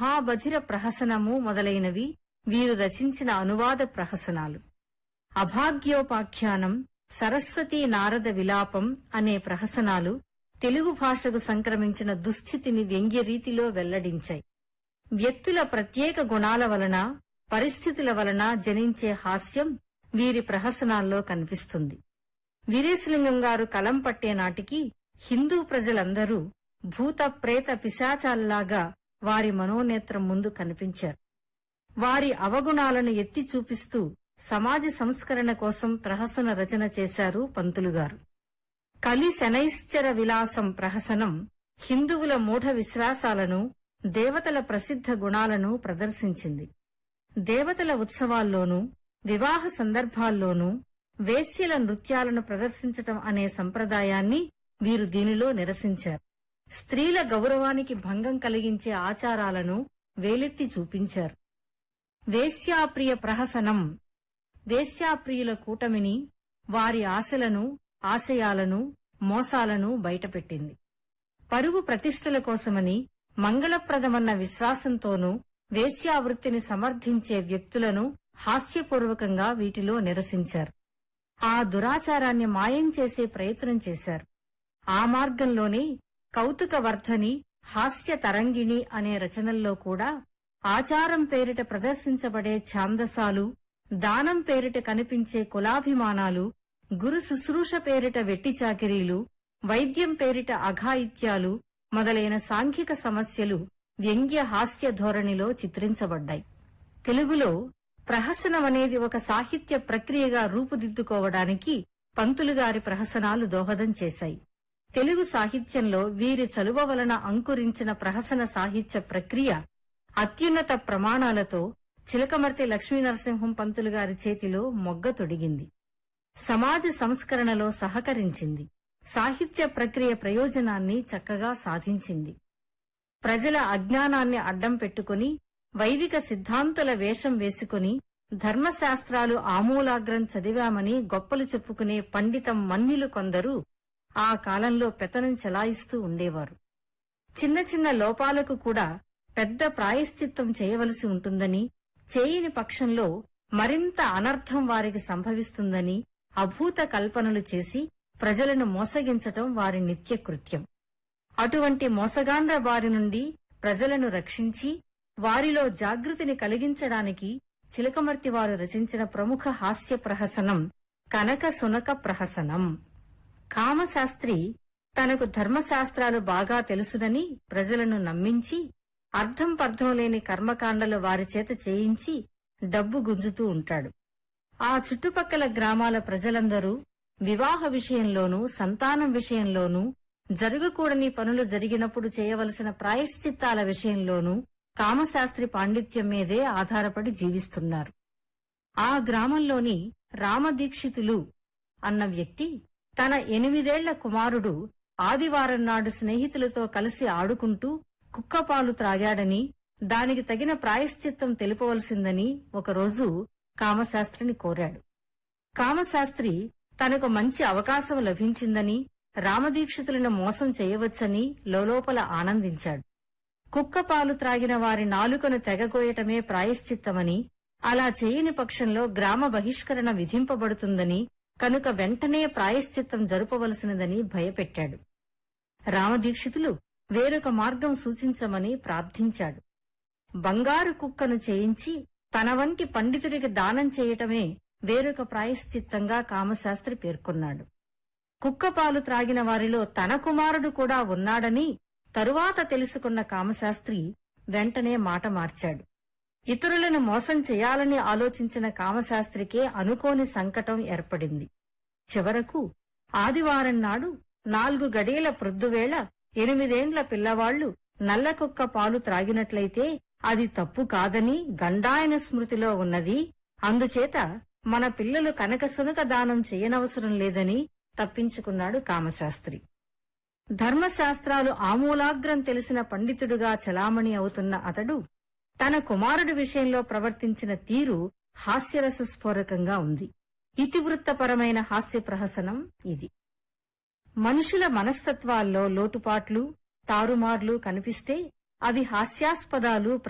మహాబధిర ప్రహసనము మొదలైనవి వీరు రచించిన అనువాద ప్రహసనాలు అభాగ్యోపాఖ్యానం సరస్వతీ నారద విలాపం అనే ప్రహసనాలు తెలుగు భాషకు సంక్రమించిన దుస్థితిని వ్యంగ్యరీతిలో వెల్లడించాయి వ్యక్తుల ప్రత్యేక గుణాల వలన పరిస్థితుల వలన జనించే హాస్యం వీరి ప్రహసనాల్లో కనిపిస్తుంది వీరేశలింగం గారు కలం పట్టే నాటికి హిందూ ప్రజలందరూ భూత ప్రేత పిశాచాల్లాగా వారి మనోనేత్రం ముందు కనిపించారు వారి అవగుణాలను ఎత్తి చూపిస్తూ సమాజ సంస్కరణ కోసం ప్రహసన రచన చేశారు పంతులుగారు కలి శనైశ్చర విలాసం ప్రహసనం హిందువుల మూఢ విశ్వాసాలను దేవతల ప్రసిద్ధ గుణాలను ప్రదర్శించింది దేవతల ఉత్సవాల్లోనూ వివాహ సందర్భాల్లోనూ వేశ్యల నృత్యాలను ప్రదర్శించటం అనే సంప్రదాయాన్ని వీరు దీనిలో నిరసించారు స్త్రీల గౌరవానికి భంగం కలిగించే ఆచారాలను వేలెత్తి చూపించారు వేశ్యాప్రియ ప్రహసనం వేశ్యాప్రియుల కూటమిని వారి ఆశలను ఆశయాలను మోసాలను బయటపెట్టింది పరువు ప్రతిష్టల కోసమని మంగళప్రదమన్న విశ్వాసంతోనూ వేశ్యావృత్తిని సమర్థించే వ్యక్తులను హాస్యపూర్వకంగా వీటిలో నిరసించారు ఆ దురాచారాన్ని మాయం చేసే ప్రయత్నం చేశారు ఆ మార్గంలోనే కౌతుకవర్ధని హాస్య తరంగిణి అనే రచనల్లో కూడా ఆచారం పేరిట ప్రదర్శించబడే ఛాందసాలు దానం పేరిట కనిపించే కులాభిమానాలు గురు శుశ్రూష పేరిట వెట్టి చాకిరీలు వైద్యం పేరిట అఘాయిత్యాలు మొదలైన సాంఘిక సమస్యలు వ్యంగ్య హాస్య ధోరణిలో చిత్రించబడ్డాయి తెలుగులో ప్రహసనం అనేది ఒక సాహిత్య ప్రక్రియగా రూపుదిద్దుకోవడానికి పంతులుగారి ప్రహసనాలు దోహదం చేశాయి తెలుగు సాహిత్యంలో వీరి చలువ వలన అంకురించిన ప్రహసన సాహిత్య ప్రక్రియ అత్యున్నత ప్రమాణాలతో చిలకమర్తి లక్ష్మీనరసింహం పంతులు గారి చేతిలో మొగ్గ తొడిగింది సమాజ సంస్కరణలో సహకరించింది సాహిత్య ప్రక్రియ ప్రయోజనాన్ని చక్కగా సాధించింది ప్రజల అజ్ఞానాన్ని అడ్డం పెట్టుకుని వైదిక సిద్ధాంతుల వేషం వేసుకుని ధర్మశాస్త్రాలు ఆమూలాగ్రం చదివామని గొప్పలు చెప్పుకునే పండితం మన్యులు కొందరు ఆ కాలంలో పెతనం చెలాయిస్తూ ఉండేవారు చిన్న చిన్న లోపాలకు కూడా పెద్ద ప్రాయశ్చిత్తం చేయవలసి ఉంటుందని చేయని పక్షంలో మరింత అనర్థం వారికి సంభవిస్తుందని అభూత కల్పనలు చేసి ప్రజలను మోసగించటం వారి నిత్యకృత్యం అటువంటి మోసగాండ్ర బారి నుండి ప్రజలను రక్షించి వారిలో జాగృతిని కలిగించడానికి చిలకమర్తి వారు రచించిన ప్రముఖ హాస్య ప్రహసనం కనక సునక ప్రహసనం కామశాస్త్రి తనకు ధర్మశాస్త్రాలు బాగా తెలుసునని ప్రజలను నమ్మించి అర్థం పర్థం లేని కర్మకాండలు వారి చేత చేయించి డబ్బు గుంజుతూ ఉంటాడు ఆ చుట్టుపక్కల గ్రామాల ప్రజలందరూ వివాహ విషయంలోనూ సంతానం విషయంలోనూ జరగకూడని పనులు జరిగినప్పుడు చేయవలసిన ప్రాయశ్చిత్తాల విషయంలోనూ కామశాస్త్రి పాండిత్యం మీదే ఆధారపడి జీవిస్తున్నారు ఆ గ్రామంలోని రామదీక్షితులు అన్న వ్యక్తి తన ఎనిమిదేళ్ల కుమారుడు ఆదివారం నాడు స్నేహితులతో కలిసి ఆడుకుంటూ కుక్కపాలు త్రాగాడని దానికి తగిన ప్రాయశ్చిత్తం తెలుపవలసిందని ఒకరోజు కామశాస్త్రిని కోరాడు కామశాస్త్రి తనకు మంచి అవకాశం లభించిందని రామదీక్షితులను మోసం చేయవచ్చని లోలోపల ఆనందించాడు కుక్కపాలు త్రాగిన వారి నాలుకను తెగగోయటమే ప్రాయశ్చిత్తమని అలా చేయని పక్షంలో గ్రామ బహిష్కరణ విధింపబడుతుందని కనుక వెంటనే ప్రాయశ్చిత్తం జరుపవలసినదని భయపెట్టాడు రామదీక్షితులు వేరొక మార్గం సూచించమని ప్రార్థించాడు బంగారు కుక్కను చేయించి తన వంటి పండితుడికి దానం చేయటమే వేరొక ప్రాయశ్చిత్తంగా కామశాస్త్రి పేర్కొన్నాడు కుక్కపాలు త్రాగిన వారిలో తన కుమారుడు కూడా ఉన్నాడని తరువాత తెలుసుకున్న కామశాస్త్రి వెంటనే మాట మార్చాడు ఇతరులను మోసం చేయాలని ఆలోచించిన కామశాస్త్రికే అనుకోని సంకటం ఏర్పడింది చివరకు ఆదివారం నాడు నాలుగు గడియల ప్రొద్దువేళ ఎనిమిదేండ్ల పిల్లవాళ్లు నల్లకుక్క పాలు త్రాగినట్లయితే అది తప్పు కాదని గండాయన స్మృతిలో ఉన్నది అందుచేత మన పిల్లలు కనక సునక దానం చేయనవసరం లేదని తప్పించుకున్నాడు కామశాస్త్రి ధర్మశాస్త్రాలు ఆమూలాగ్రం తెలిసిన పండితుడుగా చలామణి అవుతున్న అతడు తన కుమారుడి విషయంలో ప్రవర్తించిన తీరు హాస్యరసస్ఫోరకంగా ఉంది ఇతివృత్తపరమైన హాస్య ప్రహసనం ఇది మనుషుల మనస్తత్వాల్లో లోటుపాట్లు తారుమార్లు కనిపిస్తే అవి హాస్యాస్పదాలు